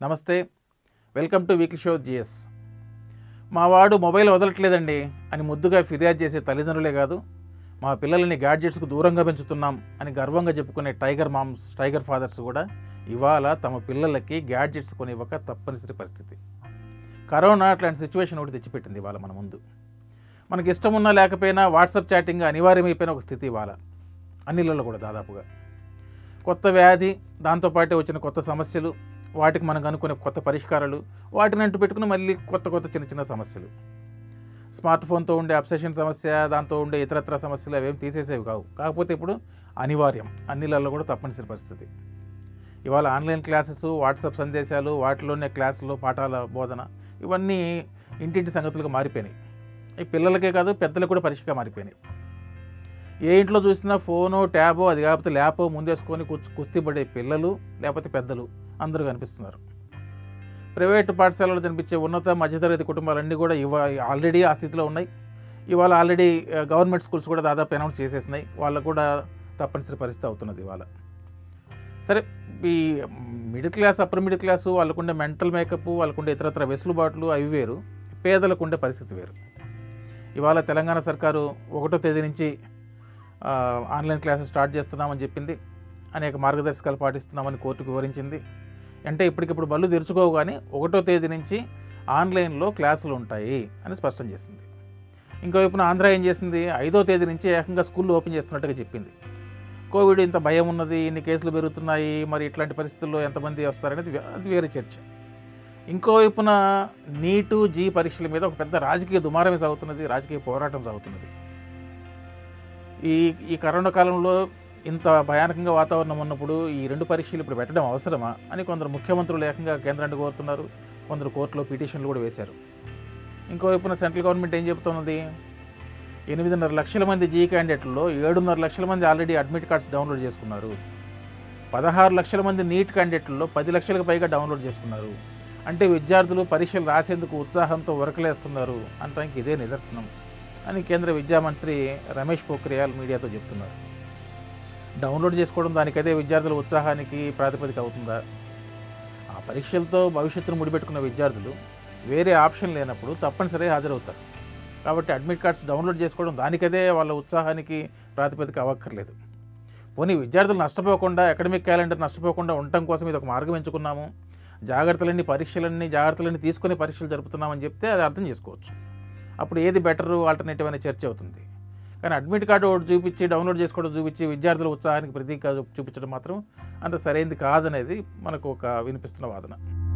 నమస్తే welcome to weekly show GS మా వాడు మొబైల్ వదలట్లేదండి అని ముద్దుగా ఫిర్యాదు చేసే తల్లిదండ్రులే కాదు మా పిల్లల్ని గ్యాడ్జెట్స్కు దూరంగా పెంచుతున్నాం అని గర్వంగా చెప్పుకునే టైగర్ మామ్స్ టైగర్ ఫాదర్స్ కూడా ఇవాళ తమ పిల్లలకి గ్యాడ్జెట్స్ కొనివ్వక తప్పనిసరి పరిస్థితి కరోనా అట్లాంటి సిచ్యువేషన్ ఒకటి తెచ్చిపెట్టింది ఇవాళ మన ముందు మనకి ఇష్టం ఉన్నా లేకపోయినా వాట్సాప్ చాటింగ్ అనివార్యమైపోయిన ఒక స్థితి ఇవాళ అన్నిళ్ళలో కూడా దాదాపుగా కొత్త వ్యాధి దాంతోపాటే వచ్చిన కొత్త సమస్యలు వాటికి మనం అనుకునే కొత్త పరిష్కారాలు వాటిని అంటు పెట్టుకుని మళ్ళీ కొత్త కొత్త చిన్న చిన్న సమస్యలు స్మార్ట్ ఫోన్తో ఉండే అబ్సెషన్ సమస్య దాంతో ఉండే ఇతరత్ర సమస్యలు అవేం తీసేసేవి కావు కాకపోతే ఇప్పుడు అనివార్యం అన్నిళ్ళల్లో కూడా తప్పనిసరి పరిస్థితి ఇవాళ ఆన్లైన్ క్లాసెస్ వాట్సాప్ సందేశాలు వాటిలోనే క్లాసులో పాఠాల బోధన ఇవన్నీ ఇంటింటి సంగతులుగా మారిపోయినాయి ఈ పిల్లలకే కాదు పెద్దలకు కూడా పరీక్షగా మారిపోయినాయి ఏ ఇంట్లో చూసినా ఫోను ట్యాబో అది కాకపోతే ల్యాపో ముందేసుకొని కుచ్ కుస్తీ పడే పిల్లలు లేకపోతే పెద్దలు అందరూ కనిపిస్తున్నారు ప్రైవేటు పాఠశాలలో కనిపించే ఉన్నత మధ్యతరగతి కుటుంబాలన్నీ కూడా ఇవ ఆల్రెడీ ఆ స్థితిలో ఉన్నాయి ఇవాళ ఆల్రెడీ ఆ, గవర్నమెంట్ స్కూల్స్ కూడా దాదాపు అనౌన్స్ చేసేసినాయి వాళ్ళకు కూడా తప్పనిసరి పరిస్థితి అవుతున్నది ఇవాళ సరే ఈ middle class upper middle class వాళ్ళకుండే మెంటల్ మేకప్ వాళ్ళకుండే ఇతరత్ర వెసులుబాట్లు అవి వేరు పేదలకు ఉండే పరిస్థితి వేరు ఇవాళ తెలంగాణ సర్కారు ఒకటో తేదీ నుంచి ఆ, ఆన్లైన్ క్లాసెస్ స్టార్ట్ చేస్తున్నామని చెప్పింది అనేక మార్గదర్శకాలు పాటిస్తున్నామని కోర్టుకు వివరించింది అంటే ఇప్పటికిప్పుడు బళ్ళు తెరుచుకోవు కానీ ఒకటో తేదీ నుంచి ఆన్లైన్లో క్లాసులు ఉంటాయి అని స్పష్టం చేసింది ఇంకోవైపున ఆంధ్ర ఏం చేసింది ఐదో తేదీ నుంచి ఏకంగా స్కూళ్ళు ఓపెన్ చేస్తున్నట్టుగా చెప్పింది కోవిడ్ ఇంత భయం ఉన్నది ఇన్ని కేసులు పెరుగుతున్నాయి మరి ఇట్లాంటి పరిస్థితుల్లో ఎంతమంది వస్తారనేది వే- అది వేరే చర్చ ఇంకోవైపున నీటు జీ పరీక్షల మీద ఒక పెద్ద రాజకీయ దుమారమే సాగుతున్నది రాజకీయ పోరాటం సాగుతున్నది ఈ ఈ కరోనా కాలంలో ఇంత భయానకంగా వాతావరణం ఉన్నప్పుడు ఈ రెండు పరీక్షలు ఇప్పుడు పెట్టడం అవసరమా అని కొందరు ముఖ్యమంత్రులు ఏకంగా కేంద్రాన్ని కోరుతున్నారు కొందరు కోర్టులో పిటిషన్లు కూడా వేశారు ఇంకోవైపున సెంట్రల్ గవర్నమెంట్ ఏం చెబుతున్నది ఎనిమిదిన్నర లక్షల మంది జీ క్యాండిడేట్లలో ఏడున్నర లక్షల మంది ఆల్రెడీ అడ్మిట్ కార్డ్స్ డౌన్లోడ్ చేసుకున్నారు పదహారు లక్షల మంది నీట్ క్యాండిడేట్లలో పది లక్షలకు పైగా డౌన్లోడ్ చేసుకున్నారు అంటే విద్యార్థులు పరీక్షలు రాసేందుకు ఉత్సాహంతో ఉరకలేస్తున్నారు అనడానికి ఇదే నిదర్శనం అని కేంద్ర విద్యా మంత్రి రమేష్ పోఖ్రియాల్ మీడియాతో చెప్తున్నారు డౌన్లోడ్ చేసుకోవడం దానికైతే విద్యార్థుల ఉత్సాహానికి ప్రాతిపదిక అవుతుందా ఆ పరీక్షలతో భవిష్యత్తును ముడిపెట్టుకున్న విద్యార్థులు వేరే ఆప్షన్ లేనప్పుడు తప్పనిసరిగా హాజరవుతారు కాబట్టి అడ్మిట్ కార్డ్స్ డౌన్లోడ్ చేసుకోవడం దానికదే వాళ్ళ ఉత్సాహానికి ప్రాతిపదిక అవ్వక్కర్లేదు పోనీ విద్యార్థులు నష్టపోకుండా అకాడమిక్ క్యాలెండర్ నష్టపోకుండా ఉండటం కోసం ఇది ఒక మార్గం ఎంచుకున్నాము జాగ్రత్తలన్నీ పరీక్షలన్నీ జాగ్రత్తలన్నీ తీసుకొని పరీక్షలు జరుపుతున్నామని చెప్తే అది అర్థం చేసుకోవచ్చు అప్పుడు ఏది బెటర్ ఆల్టర్నేటివ్ అనే చర్చ అవుతుంది కానీ అడ్మిట్ కార్డు ఒకటి చూపించి డౌన్లోడ్ చేసుకోవడం చూపించి విద్యార్థుల ఉత్సాహానికి ప్రతీక చూ- చూపించడం మాత్రం అంత సరైనది కాదనేది మనకు ఒక వినిపిస్తున్న వాదన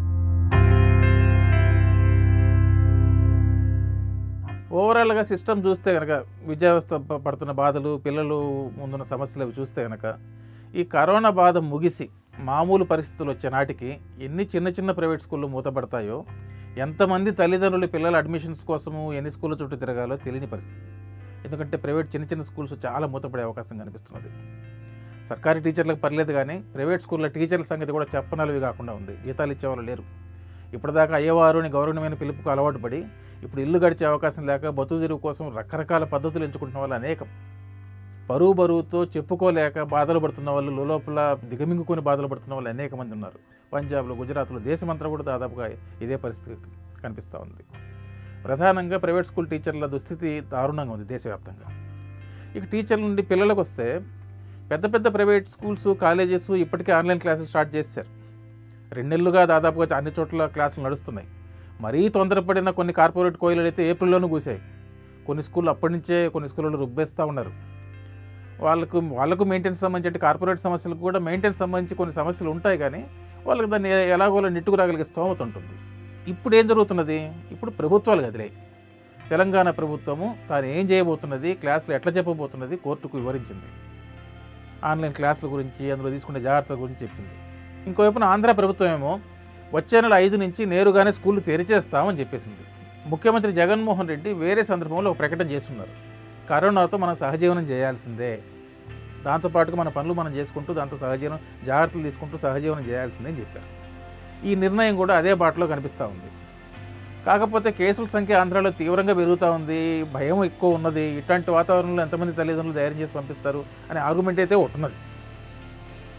ఓవరాల్గా సిస్టమ్ చూస్తే కనుక విద్యా వ్యవస్థ ప- పడుతున్న బాధలు పిల్లలు ముందున్న సమస్యలు అవి చూస్తే కనుక ఈ కరోనా బాధ ముగిసి మామూలు పరిస్థితులు వచ్చే నాటికి ఎన్ని చిన్న చిన్న ప్రైవేట్ స్కూళ్ళు మూతపడతాయో ఎంతమంది తల్లిదండ్రులు పిల్లల అడ్మిషన్స్ కోసము ఎన్ని స్కూళ్ళ చుట్టూ తిరగాలో తెలియని పరిస్థితి ఎందుకంటే ప్రైవేట్ చిన్న చిన్న స్కూల్స్ చాలా మూతపడే అవకాశం కనిపిస్తున్నది సర్కారీ టీచర్లకు పర్లేదు కానీ ప్రైవేట్ స్కూళ్ళ టీచర్ల సంగతి కూడా చెప్పనలవి కాకుండా ఉంది జీతాలు ఇచ్చేవాళ్ళు లేరు ఇప్పటిదాకా అయ్యేవారు అని గౌరవమైన పిలుపుకు అలవాటు పడి ఇప్పుడు ఇల్లు గడిచే అవకాశం లేక బతుకు తెరువు కోసం రకరకాల పద్ధతులు ఎంచుకుంటున్న వాళ్ళు అనేకం బరువు బరువుతో చెప్పుకోలేక బాధలు పడుతున్న వాళ్ళు లోపల దిగమింగుకొని బాధలు పడుతున్న వాళ్ళు అనేక మంది ఉన్నారు పంజాబ్లో గుజరాత్లో దేశమంతా కూడా దాదాపుగా ఇదే పరిస్థితి కనిపిస్తూ ఉంది ప్రధానంగా ప్రైవేట్ స్కూల్ టీచర్ల దుస్థితి దారుణంగా ఉంది దేశవ్యాప్తంగా ఇక టీచర్ల నుండి పిల్లలకు వస్తే పెద్ద పెద్ద ప్రైవేట్ స్కూల్స్ కాలేజెస్ ఇప్పటికే ఆన్లైన్ క్లాసులు స్టార్ట్ చేశారు రెండు నెలలుగా దాదాపుగా అన్ని చోట్ల క్లాసులు నడుస్తున్నాయి మరీ తొందరపడిన కొన్ని కార్పొరేట్ కోయిలు అయితే ఏప్రిల్లోనూ కూసాయి కొన్ని స్కూళ్ళు అప్పటి నుంచే కొన్ని స్కూళ్ళలో రుబ్బేస్తూ ఉన్నారు వాళ్ళకు వాళ్ళకు మెయింటెనెన్స్ సంబంధించి అంటే కార్పొరేట్ సమస్యలకు కూడా మెయింటెనెన్స్ సంబంధించి కొన్ని సమస్యలు ఉంటాయి కానీ వాళ్ళకి దాన్ని ఎ- ఎలాగోలా నెట్టుకు రాగలిగే స్తోమత ఉంటుంది ఇప్పుడు ఏం జరుగుతున్నది ఇప్పుడు ప్రభుత్వాలు కదిలే తెలంగాణ ప్రభుత్వము తాను ఏం చేయబోతున్నది క్లాసులు ఎట్లా చెప్పబోతున్నది కోర్టుకు వివరించింది ఆన్లైన్ క్లాసుల గురించి అందులో తీసుకునే జాగ్రత్తల గురించి చెప్పింది ఇంకోవైపున ఆంధ్ర ప్రభుత్వం ఏమో వచ్చే నెల ఐదు నుంచి నేరుగానే స్కూళ్ళు తెరిచేస్తామని చెప్పేసింది ముఖ్యమంత్రి జగన్మోహన్ రెడ్డి వేరే సందర్భంలో ఒక ప్రకటన చేస్తున్నారు కరోనాతో మనం సహజీవనం చేయాల్సిందే దాంతోపాటుగా మన పనులు మనం చేసుకుంటూ దాంతో సహజీవనం జాగ్రత్తలు తీసుకుంటూ సహజీవనం చేయాల్సిందే అని చెప్పారు ఈ నిర్ణయం కూడా అదే బాటలో కనిపిస్తూ ఉంది కాకపోతే కేసుల సంఖ్య ఆంధ్రాలో తీవ్రంగా పెరుగుతూ ఉంది భయం ఎక్కువ ఉన్నది ఇట్లాంటి వాతావరణంలో ఎంతమంది తల్లిదండ్రులు ధైర్యం చేసి పంపిస్తారు అనే ఆర్గ్యుమెంట్ అయితే ఒకటి ఉన్నది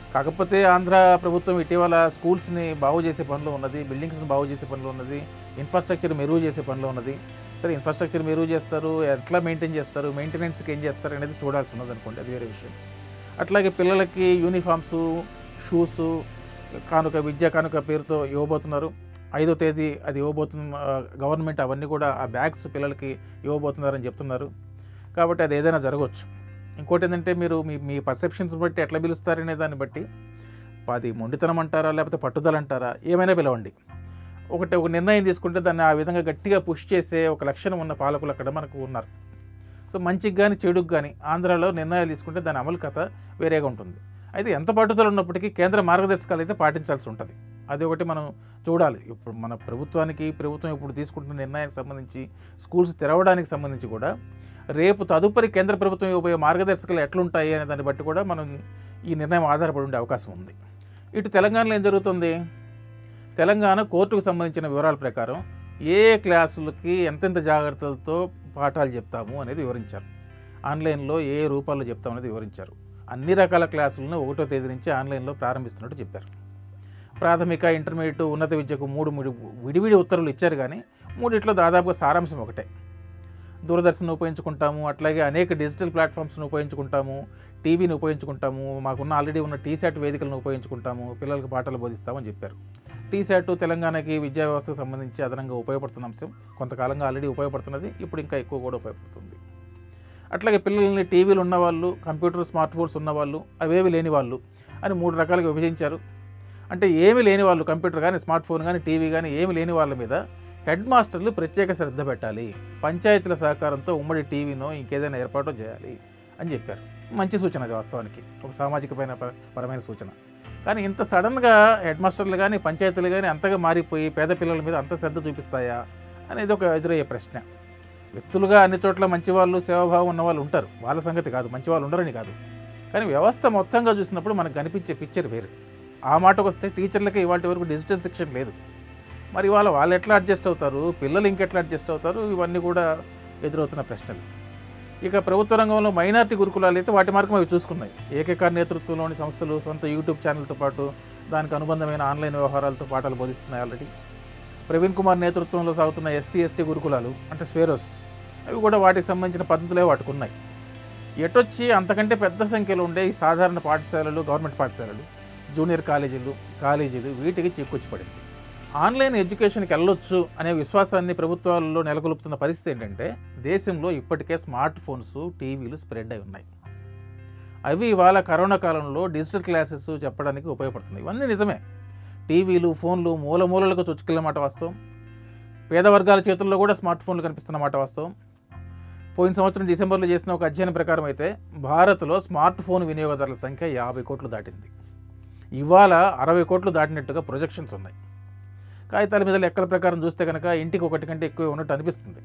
కాకపోతే ఆంధ్ర ప్రభుత్వం ఇటీవల స్కూల్స్ని బాగు చేసే పనిలో ఉన్నది బిల్డింగ్స్ని బాగు చేసే పనిలో ఉన్నది ఇన్ఫ్రాస్ట్రక్చర్ మెరుగు చేసే పనిలో ఉన్నది సరే ఇన్ఫ్రాస్ట్రక్చర్ మెరుగు చేస్తారు ఎట్లా మెయింటైన్ చేస్తారు మెయింటెనెన్స్కి ఏం చేస్తారు అనేది చూడాల్సి ఉన్నది అనుకోండి అది వేరే విషయం అట్లాగే పిల్లలకి యూనిఫామ్స్ షూస్ కానుక విద్యా కానుక పేరుతో ఇవ్వబోతున్నారు ఐదో తేదీ అది ఇవ్వబోతున్న గవర్నమెంట్ అవన్నీ కూడా ఆ బ్యాగ్స్ పిల్లలకి ఇవ్వబోతున్నారని చెప్తున్నారు కాబట్టి అది ఏదైనా జరగవచ్చు ఇంకోటి ఏంటంటే మీరు మీ మీ పర్సెప్షన్స్ బట్టి ఎట్లా పిలుస్తారనే దాన్ని బట్టి అది మొండితనం అంటారా లేకపోతే పట్టుదల అంటారా ఏమైనా పిలవండి ఒకటి ఒక నిర్ణయం తీసుకుంటే దాన్ని ఆ విధంగా గట్టిగా పుష్ చేసే ఒక లక్షణం ఉన్న పాలకులు అక్కడ మనకు ఉన్నారు సో మంచికి కానీ చెడుకు కానీ ఆంధ్రాలో నిర్ణయాలు తీసుకుంటే దాని అమలు కథ వేరేగా ఉంటుంది అయితే ఎంత పట్టుదల ఉన్నప్పటికీ కేంద్ర మార్గదర్శకాలు అయితే పాటించాల్సి ఉంటుంది అది ఒకటి మనం చూడాలి ఇప్పుడు మన ప్రభుత్వానికి ప్రభుత్వం ఇప్పుడు తీసుకుంటున్న నిర్ణయానికి సంబంధించి స్కూల్స్ తెరవడానికి సంబంధించి కూడా రేపు తదుపరి కేంద్ర ప్రభుత్వం ఇవ్వబోయే మార్గదర్శకాలు ఎట్లుంటాయి అనే దాన్ని బట్టి కూడా మనం ఈ నిర్ణయం ఆధారపడి ఉండే అవకాశం ఉంది ఇటు తెలంగాణలో ఏం జరుగుతుంది తెలంగాణ కోర్టుకు సంబంధించిన వివరాల ప్రకారం ఏ ఏ క్లాసులకి ఎంతెంత జాగ్రత్తలతో పాఠాలు చెప్తాము అనేది వివరించారు ఆన్లైన్లో ఏ ఏ రూపాల్లో చెప్తాం అనేది వివరించారు అన్ని రకాల క్లాసులను ఒకటో తేదీ నుంచి ఆన్లైన్లో ప్రారంభిస్తున్నట్టు చెప్పారు ప్రాథమిక ఇంటర్మీడియట్ ఉన్నత విద్యకు మూడు మూడు విడివిడి ఉత్తర్వులు ఇచ్చారు కానీ మూడిట్లో దాదాపుగా సారాంశం ఒకటే దూరదర్శన్ ఉపయోగించుకుంటాము అట్లాగే అనేక డిజిటల్ ప్లాట్ఫామ్స్ను ఉపయోగించుకుంటాము టీవీని ఉపయోగించుకుంటాము మాకున్న ఆల్రెడీ ఉన్న టీశాట్ వేదికలను ఉపయోగించుకుంటాము పిల్లలకు పాఠాలు బోధిస్తామని చెప్పారు టీశాట్ తెలంగాణకి విద్యా వ్యవస్థకు సంబంధించి అదనంగా ఉపయోగపడుతున్న అంశం కొంతకాలంగా ఆల్రెడీ ఉపయోగపడుతున్నది ఇప్పుడు ఇంకా ఎక్కువ కూడా ఉపయోగపడుతుంది అట్లాగే పిల్లల్ని టీవీలు ఉన్నవాళ్ళు కంప్యూటర్ స్మార్ట్ ఫోన్స్ ఉన్నవాళ్ళు అవేవి లేని వాళ్ళు అని మూడు రకాలుగా విభజించారు అంటే ఏమి లేని వాళ్ళు కంప్యూటర్ కానీ స్మార్ట్ ఫోన్ కానీ టీవీ కానీ ఏమి లేని వాళ్ళ మీద హెడ్ మాస్టర్లు ప్రత్యేక శ్రద్ధ పెట్టాలి పంచాయతీల సహకారంతో ఉమ్మడి టీవీనో ఇంకేదైనా ఏర్పాటు చేయాలి అని చెప్పారు మంచి సూచన అది వాస్తవానికి ఒక సామాజిక పైన ప- పరమైన సూచన కానీ ఇంత సడన్గా హెడ్ మాస్టర్లు కానీ పంచాయతీలు కానీ అంతగా మారిపోయి పేద పిల్లల మీద అంత శ్రద్ధ చూపిస్తాయా అనేది ఒక ఎదురయ్యే ప్రశ్న వ్యక్తులుగా అన్ని చోట్ల మంచివాళ్ళు సేవాభావం ఉన్న వాళ్ళు ఉంటారు వాళ్ళ సంగతి కాదు మంచి వాళ్ళు ఉండరని కాదు కానీ వ్యవస్థ మొత్తంగా చూసినప్పుడు మనకు కనిపించే పిక్చర్ వేరు ఆ మాటకు వస్తే టీచర్లకి ఇవాటి వరకు డిజిటల్ శిక్షణ లేదు మరి వాళ్ళ వాళ్ళు ఎట్లా అడ్జస్ట్ అవుతారు పిల్లలు ఇంకెట్లా అడ్జస్ట్ అవుతారు ఇవన్నీ కూడా ఎదురవుతున్న ప్రశ్నలు ఇక ప్రభుత్వ రంగంలో మైనార్టీ గురుకులాలు అయితే వాటి మార్గం అవి చూసుకున్నాయి ఏకేకార్ నేతృత్వంలోని సంస్థలు సొంత యూట్యూబ్ ఛానల్తో పాటు దానికి అనుబంధమైన ఆన్లైన్ వ్యవహారాలతో పాఠాలు బోధిస్తున్నాయి ఆల్రెడీ ప్రవీణ్ కుమార్ నేతృత్వంలో సాగుతున్న ఎస్టీ ఎస్టీ గురుకులాలు అంటే స్వేరోస్ అవి కూడా వాటికి సంబంధించిన పద్ధతులే వాటికున్నాయి ఎటొచ్చి అంతకంటే పెద్ద సంఖ్యలో ఉండే ఈ సాధారణ పాఠశాలలు గవర్నమెంట్ పాఠశాలలు జూనియర్ కాలేజీలు కాలేజీలు వీటికి చిక్కుచ్చి పడింది ఆన్లైన్ ఎడ్యుకేషన్కి వెళ్ళొచ్చు అనే విశ్వాసాన్ని ప్రభుత్వాల్లో నెలకొల్పుతున్న పరిస్థితి ఏంటంటే దేశంలో ఇప్పటికే స్మార్ట్ ఫోన్స్ టీవీలు స్ప్రెడ్ అయి ఉన్నాయి అవి ఇవాళ కరోనా కాలంలో డిజిటల్ క్లాసెస్ చెప్పడానికి ఉపయోగపడుతున్నాయి ఇవన్నీ నిజమే టీవీలు ఫోన్లు మూల మూలలకు చొచ్చుకెళ్ళమాట వాస్తవం పేద వర్గాల చేతుల్లో కూడా స్మార్ట్ ఫోన్లు కనిపిస్తున్న మాట వాస్తవం పోయిన సంవత్సరం డిసెంబర్లో చేసిన ఒక అధ్యయనం ప్రకారం అయితే భారత్లో స్మార్ట్ ఫోన్ వినియోగదారుల సంఖ్య యాభై కోట్లు దాటింది ఇవాళ అరవై కోట్లు దాటినట్టుగా ప్రొజెక్షన్స్ ఉన్నాయి కాగితాల మీద లెక్కల ప్రకారం చూస్తే కనుక ఇంటికి ఒకటి కంటే ఎక్కువ ఉన్నట్టు అనిపిస్తుంది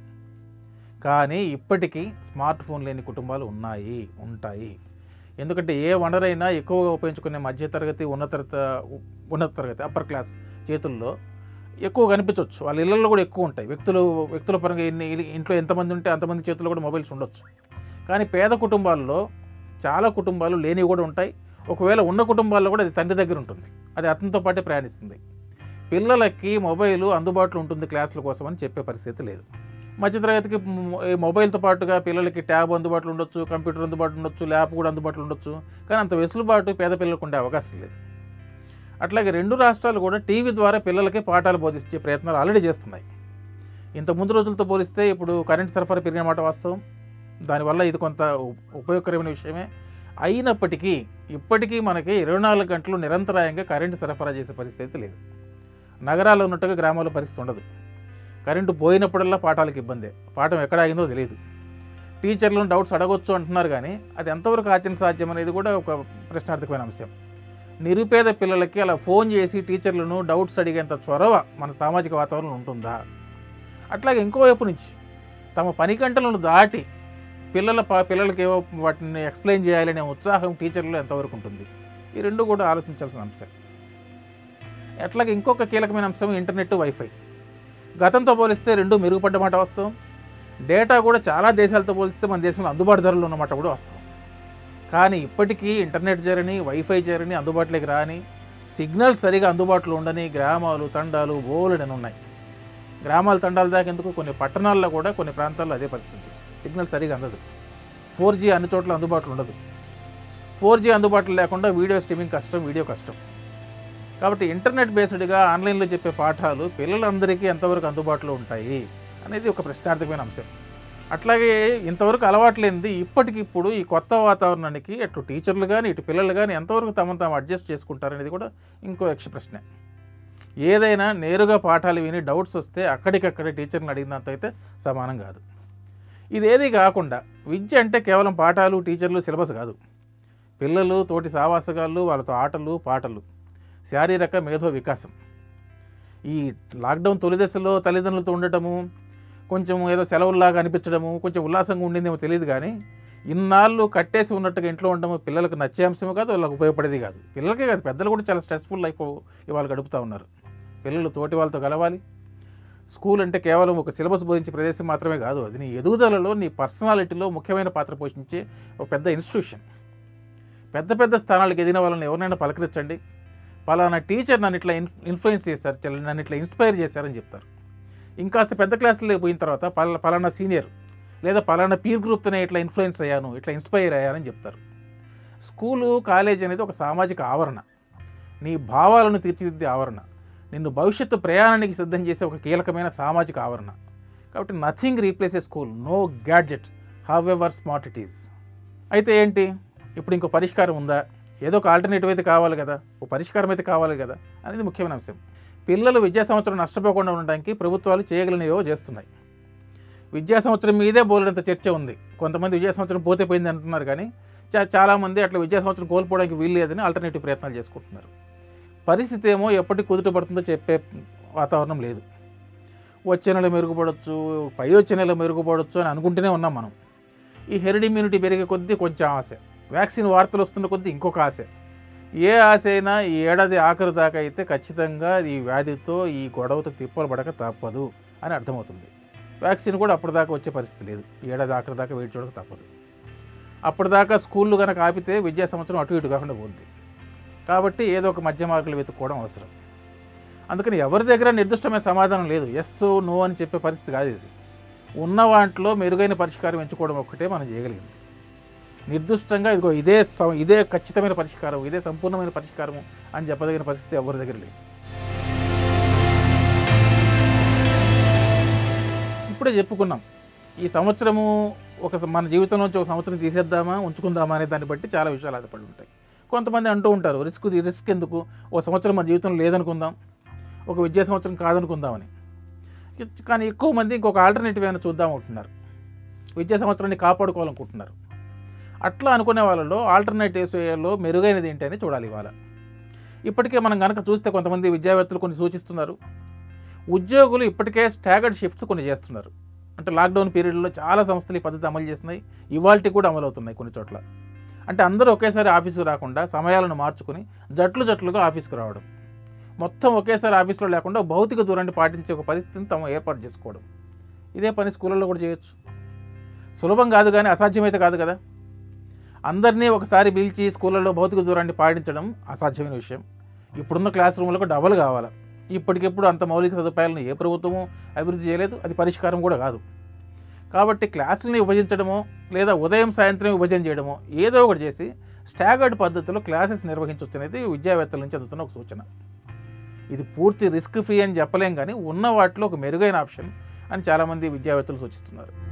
కానీ ఇప్పటికీ స్మార్ట్ ఫోన్ లేని కుటుంబాలు ఉన్నాయి ఉంటాయి ఎందుకంటే ఏ వనరైనా ఎక్కువగా ఉపయోగించుకునే మధ్యతరగతి ఉన్నత ఉన్నత తరగతి అప్పర్ క్లాస్ చేతుల్లో ఎక్కువ కనిపించవచ్చు వాళ్ళ ఇళ్ళల్లో కూడా ఎక్కువ ఉంటాయి వ్యక్తులు వ్యక్తుల పరంగా ఎన్ని ఇంట్లో ఎంతమంది ఉంటే అంతమంది చేతుల్లో కూడా మొబైల్స్ ఉండొచ్చు కానీ పేద కుటుంబాల్లో చాలా కుటుంబాలు లేనివి కూడా ఉంటాయి ఒకవేళ ఉన్న కుటుంబాల్లో కూడా అది తండ్రి దగ్గర ఉంటుంది అది అతనితో పాటే ప్రయాణిస్తుంది పిల్లలకి మొబైల్ అందుబాటులో ఉంటుంది క్లాసుల కోసం అని చెప్పే పరిస్థితి లేదు మధ్యతరగతికి మ్- ఈ మొబైల్తో పాటుగా పిల్లలకి ట్యాబ్ అందుబాటులో ఉండొచ్చు కంప్యూటర్ అందుబాటులో ఉండొచ్చు ల్యాప్ కూడా అందుబాటులో ఉండొచ్చు కానీ అంత వెసులుబాటు పేద పిల్లలకు ఉండే అవకాశం లేదు అట్లాగే రెండు రాష్ట్రాలు కూడా టీవీ ద్వారా పిల్లలకి పాఠాలు బోధించే ప్రయత్నాలు ఆల్రెడీ చేస్తున్నాయి ఇంత ముందు రోజులతో పోలిస్తే ఇప్పుడు కరెంట్ సరఫరా పెరిగిన మాట వాస్తవం దానివల్ల ఇది కొంత ఉ- ఉపయోగకరమైన విషయమే అయినప్పటికీ ఇప్పటికీ మనకి ఇరవై నాలుగు గంటలు నిరంతరాయంగా కరెంటు సరఫరా చేసే పరిస్థితి లేదు నగరాల్లో ఉన్నట్టుగా గ్రామాల్లో పరిస్థితి ఉండదు కరెంటు పోయినప్పుడల్లా పాఠాలకు ఇబ్బందే పాఠం ఎక్కడ ఆగిందో తెలియదు టీచర్లను డౌట్స్ అడగొచ్చు అంటున్నారు కానీ అది ఎంతవరకు ఆచరణ సాధ్యం అనేది కూడా ఒక ప్రశ్నార్థకమైన అంశం నిరుపేద పిల్లలకి అలా ఫోన్ చేసి టీచర్లను డౌట్స్ అడిగేంత చొరవ మన సామాజిక వాతావరణం ఉంటుందా అట్లాగే ఇంకోవైపు నుంచి తమ పని గంటలను దాటి పిల్లల ప- పిల్లలకి ఏవో వాటిని ఎక్స్ప్లెయిన్ చేయాలనే ఉత్సాహం టీచర్లో ఎంతవరకు ఉంటుంది ఈ రెండు కూడా ఆలోచించాల్సిన అంశం అట్లాగే ఇంకొక కీలకమైన అంశం ఇంటర్నెట్ వైఫై గతంతో పోలిస్తే రెండు మెరుగుపడ్డ మాట వాస్తవం డేటా కూడా చాలా దేశాలతో పోలిస్తే మన దేశంలో అందుబాటు ధరలు ఉన్నమాట కూడా వాస్తవం కానీ ఇప్పటికీ ఇంటర్నెట్ జరని వైఫై జరని అందుబాటులోకి రాని సిగ్నల్ సరిగా అందుబాటులో ఉండని గ్రామాలు తండాలు బోలెడని ఉన్నాయి గ్రామాల తండాల దాకా ఎందుకు కొన్ని పట్టణాల్లో కూడా కొన్ని ప్రాంతాల్లో అదే పరిస్థితి సిగ్నల్ సరిగా అందదు ఫోర్ జీ అన్ని చోట్ల అందుబాటులో ఉండదు ఫోర్ జీ అందుబాటులో లేకుండా వీడియో స్ట్రీమింగ్ కష్టం వీడియో కష్టం కాబట్టి ఇంటర్నెట్ బేస్డ్గా ఆన్లైన్లో చెప్పే పాఠాలు పిల్లలందరికీ ఎంతవరకు అందుబాటులో ఉంటాయి అనేది ఒక ప్రశ్నార్థకమైన అంశం అట్లాగే ఇంతవరకు అలవాటు లేనిది ఇప్పటికిప్పుడు ఈ కొత్త వాతావరణానికి అటు టీచర్లు కానీ ఇటు పిల్లలు కానీ ఎంతవరకు తమను తాము అడ్జస్ట్ చేసుకుంటారనేది కూడా ఇంకో యక్ష ప్రశ్నే ఏదైనా నేరుగా పాఠాలు విని డౌట్స్ వస్తే అక్కడికక్కడే టీచర్ని అడిగినంత అయితే సమానం కాదు ఇదేది కాకుండా విద్య అంటే కేవలం పాఠాలు టీచర్లు సిలబస్ కాదు పిల్లలు తోటి సావాసగాళ్ళు వాళ్ళతో ఆటలు పాటలు శారీరక మేధో వికాసం ఈ లాక్డౌన్ తొలి దశలో తల్లిదండ్రులతో ఉండటము కొంచెం ఏదో సెలవుల్లాగా అనిపించడము కొంచెం ఉల్లాసంగా ఉండిందేమో తెలియదు కానీ ఇన్నాళ్ళు కట్టేసి ఉన్నట్టుగా ఇంట్లో ఉండడము పిల్లలకు నచ్చే అంశమే కాదు వాళ్ళకి ఉపయోగపడేది కాదు పిల్లలకే కాదు పెద్దలు కూడా చాలా స్ట్రెస్ఫుల్ లైఫ్ ఇవాళ గడుపుతూ ఉన్నారు పిల్లలు తోటి వాళ్ళతో కలవాలి స్కూల్ అంటే కేవలం ఒక సిలబస్ బోధించే ప్రదేశం మాత్రమే కాదు అది నీ ఎదుగుదలలో నీ పర్సనాలిటీలో ముఖ్యమైన పాత్ర పోషించే ఒక పెద్ద ఇన్స్టిట్యూషన్ పెద్ద పెద్ద స్థానాలకు ఎదిగిన వాళ్ళని ఎవరినైనా పలకరించండి పలానా టీచర్ నన్ను ఇట్లా ఇన్ ఇన్ఫ్లుయెన్స్ చేశారు చల- నన్ను ఇట్లా ఇన్స్పైర్ చేశారని చెప్తారు ఇంకాస్త పెద్ద క్లాసులో పోయిన తర్వాత పలా పలానా సీనియర్ లేదా పలానా పీర్ గ్రూప్తోనే ఇట్లా ఇన్ఫ్లుయెన్స్ అయ్యాను ఇట్లా ఇన్స్పైర్ అయ్యానని చెప్తారు స్కూలు కాలేజ్ అనేది ఒక సామాజిక ఆవరణ నీ భావాలను తీర్చిదిద్దే ఆవరణ నిన్ను భవిష్యత్తు ప్రయాణానికి సిద్ధం చేసే ఒక కీలకమైన సామాజిక ఆవరణ కాబట్టి nothing replaces school no gadget however smart it is అయితే ఏంటి ఇప్పుడు ఇంకో పరిష్కారం ఉందా ఏదో ఒక ఆల్టర్నేటివ్ అయితే కావాలి కదా ఓ పరిష్కారం అయితే కావాలి కదా అనేది ముఖ్యమైన అంశం పిల్లలు విద్యా సంవత్సరం నష్టపోకుండా ఉండడానికి ప్రభుత్వాలు చేయగలిగినవో చేస్తున్నాయి విద్యా సంవత్సరం మీదే బోలెడంత చర్చ ఉంది కొంతమంది విద్యా సంవత్సరం పోతే పోయింది అంటున్నారు కానీ చా చాలామంది అట్లా విద్యా సంవత్సరం కోల్పోవడానికి వీలు లేదని ఆల్టర్నేటివ్ ప్రయత్నాలు చేసుకుంటున్నారు పరిస్థితి ఏమో ఎప్పటికి కుదుట పడుతుందో చెప్పే వాతావరణం లేదు వచ్చే నెల మెరుగుపడవచ్చు పై వచ్చే నెల మెరుగుపడవచ్చు అని అనుకుంటూనే ఉన్నాం మనం ఈ హెరిడ్ ఇమ్యూనిటీ పెరిగే కొద్దీ కొంచెం ఆశ వ్యాక్సిన్ వార్తలు వస్తున్న కొద్దీ ఇంకొక ఆశ ఏ ఆశ అయినా ఈ ఏడాది ఆఖరి దాకా అయితే ఖచ్చితంగా ఈ వ్యాధితో ఈ గొడవతో తిప్పలు పడక తప్పదు అని అర్థమవుతుంది వ్యాక్సిన్ కూడా అప్పటిదాకా వచ్చే పరిస్థితి లేదు ఈ ఏడాది ఆఖరి దాకా వెయిట్ చూడక తప్పదు అప్పటిదాకా స్కూళ్ళు కనుక ఆపితే విద్యా సంవత్సరం అటు ఇటు కాకుండా పోద్ది కాబట్టి ఏదో ఒక మధ్య మార్కులు వెతుక్కోవడం అవసరం అందుకని ఎవరి దగ్గర నిర్దిష్టమైన సమాధానం లేదు ఎస్ నో అని చెప్పే పరిస్థితి కాదు ఇది ఉన్న వాటిలో మెరుగైన పరిష్కారం ఎంచుకోవడం ఒక్కటే మనం చేయగలిగింది నిర్దిష్టంగా ఇదిగో ఇదే సం- ఇదే ఖచ్చితమైన పరిష్కారం ఇదే సంపూర్ణమైన పరిష్కారం అని చెప్పదగిన పరిస్థితి ఎవరి దగ్గర లేదు ఇప్పుడే చెప్పుకున్నాం ఈ సంవత్సరము ఒక స- మన జీవితంలోంచి ఒక సంవత్సరం తీసేద్దామా ఉంచుకుందామా అనే దాన్ని బట్టి చాలా విషయాలు ఆధారపడి ఉంటాయి కొంతమంది అంటూ ఉంటారు రిస్క్ రిస్క్ ఎందుకు ఓ సంవత్సరం మన జీవితంలో లేదనుకుందాం ఒక విద్యా సంవత్సరం కాదనుకుందామని ఇ- కానీ ఎక్కువ మంది ఇంకొక ఆల్టర్నేటివ్ ఏమైనా చూద్దాం అంటున్నారు విద్యా సంవత్సరాన్ని కాపాడుకోవాలనుకుంటున్నారు అట్లా అనుకునే వాళ్ళలో ఆల్టర్నేటివ్స్ లో మెరుగైనది ఏంటి అని చూడాలి ఇవాళ ఇప్పటికే మనం కనుక చూస్తే కొంతమంది విద్యావేత్తలు కొన్ని సూచిస్తున్నారు ఉద్యోగులు ఇప్పటికే స్టాగర్డ్ షిఫ్ట్స్ కొన్ని చేస్తున్నారు అంటే లాక్డౌన్ పీరియడ్లో చాలా సంస్థలు ఈ పద్ధతి అమలు చేస్తున్నాయి ఇవాల్టి కూడా అమలు అవుతున్నాయి కొన్ని చోట్ల అంటే అందరూ ఒకేసారి ఆఫీసుకు రాకుండా సమయాలను మార్చుకుని జట్లు జట్లుగా ఆఫీస్కి రావడం మొత్తం ఒకేసారి ఆఫీస్లో లేకుండా భౌతిక దూరాన్ని పాటించే ఒక పరిస్థితిని తాము ఏర్పాటు చేసుకోవడం ఇదే పని స్కూళ్ళల్లో కూడా చేయొచ్చు సులభం కాదు కానీ అసాధ్యమైతే కాదు కదా అందరినీ ఒకసారి పిలిచి స్కూళ్ళల్లో భౌతిక దూరాన్ని పాటించడం అసాధ్యమైన విషయం ఇప్పుడున్న క్లాస్ రూమ్లకు డబల్ కావాలి ఇప్పటికెప్పుడు అంత మౌలిక సదుపాయాలను ఏ ప్రభుత్వము అభివృద్ధి చేయలేదు అది పరిష్కారం కూడా కాదు కాబట్టి క్లాసుల్ని విభజించడమో లేదా ఉదయం సాయంత్రం విభజన చేయడమో ఏదో ఒకటి చేసి స్టాగర్డ్ పద్ధతిలో క్లాసెస్ నిర్వహించవచ్చు అనేది విద్యావేత్తల నుంచి అందుతున్న ఒక సూచన ఇది పూర్తి రిస్క్ ఫ్రీ అని చెప్పలేం కానీ ఉన్న వాటిలో ఒక మెరుగైన ఆప్షన్ అని చాలామంది విద్యావేత్తలు సూచిస్తున్నారు